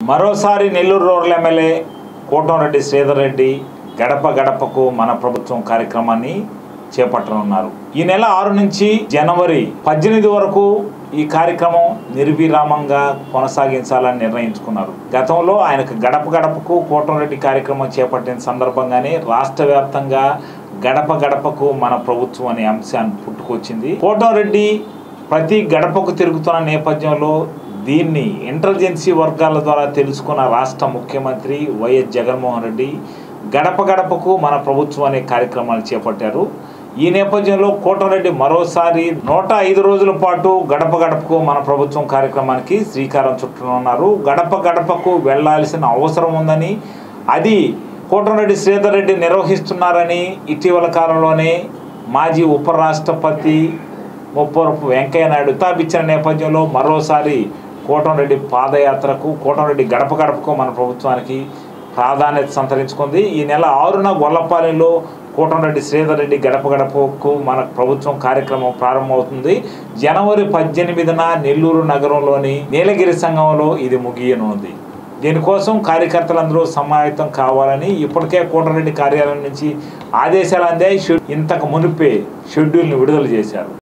మరోసారి Nellore rural MLA Kotamreddy Sridhar Reddy గడప గడపకు మన ప్రభుత్వం కార్యక్రమాన్ని చేపట్టనున్నారు ఈ నెల ఆరు నుంచి జనవరి పద్దెనిమిది వరకు ఈ కార్యక్రమం నిర్విరామంగా కొనసాగించాలని నిర్ణయించుకున్నారు గతంలో ఆయనకు గడప గడపకు కోటంరెడ్డి కార్యక్రమం చేపట్టిన సందర్భంగానే రాష్ట్ర వ్యాప్తంగా గడప గడపకు మన ప్రభుత్వం అనే అంశాన్ని పుట్టుకొచ్చింది కోటంరెడ్డి ప్రతి గడపకు తిరుగుతున్న నేపథ్యంలో దీన్ని ఇంటెలిజెన్సీ వర్గాల ద్వారా తెలుసుకున్న రాష్ట్ర ముఖ్యమంత్రి వైఎస్ జగన్మోహన్ రెడ్డి గడప గడపకు మన ప్రభుత్వం అనే కార్యక్రమాలు చేపట్టారు ఈ నేపథ్యంలో కోటరెడ్డి మరోసారి నూట ఐదు రోజుల పాటు గడప గడపకు మన ప్రభుత్వం కార్యక్రమానికి శ్రీకారం చుట్టనున్నారు గడప గడపకు వెళ్లాల్సిన అవసరం ఉందని అది కోటరెడ్డి శ్రీధర్ రెడ్డి నిర్వహిస్తున్నారని ఇటీవల కాలంలోనే మాజీ ఉపరాష్ట్రపతి ముప్పవరపు వెంకయ్య నాయుడు తాపిచ్చిన నేపథ్యంలో మరోసారి కోటంరెడ్డి పాదయాత్రకు కోటంరెడ్డి గడప గడపకు మన ప్రభుత్వానికి ప్రాధాన్యత సంతరించుకుంది ఈ నెల ఆరున గొల్లపాలెంలో కోటంరెడ్డి శ్రీధర్ రెడ్డి గడప గడపకు మన ప్రభుత్వం కార్యక్రమం ప్రారంభమవుతుంది జనవరి పద్దెనిమిదిన నెల్లూరు నగరంలోని నీలగిరి సంఘంలో ఇది ముగియనుంది దీనికోసం కార్యకర్తలందరూ సమాయత్తం కావాలని ఇప్పటికే కోటరెడ్డి కార్యాలయం నుంచి ఆదేశాలు అందాయి షెడ్- ఇంతకు మునిపే షెడ్యూల్ని విడుదల చేశారు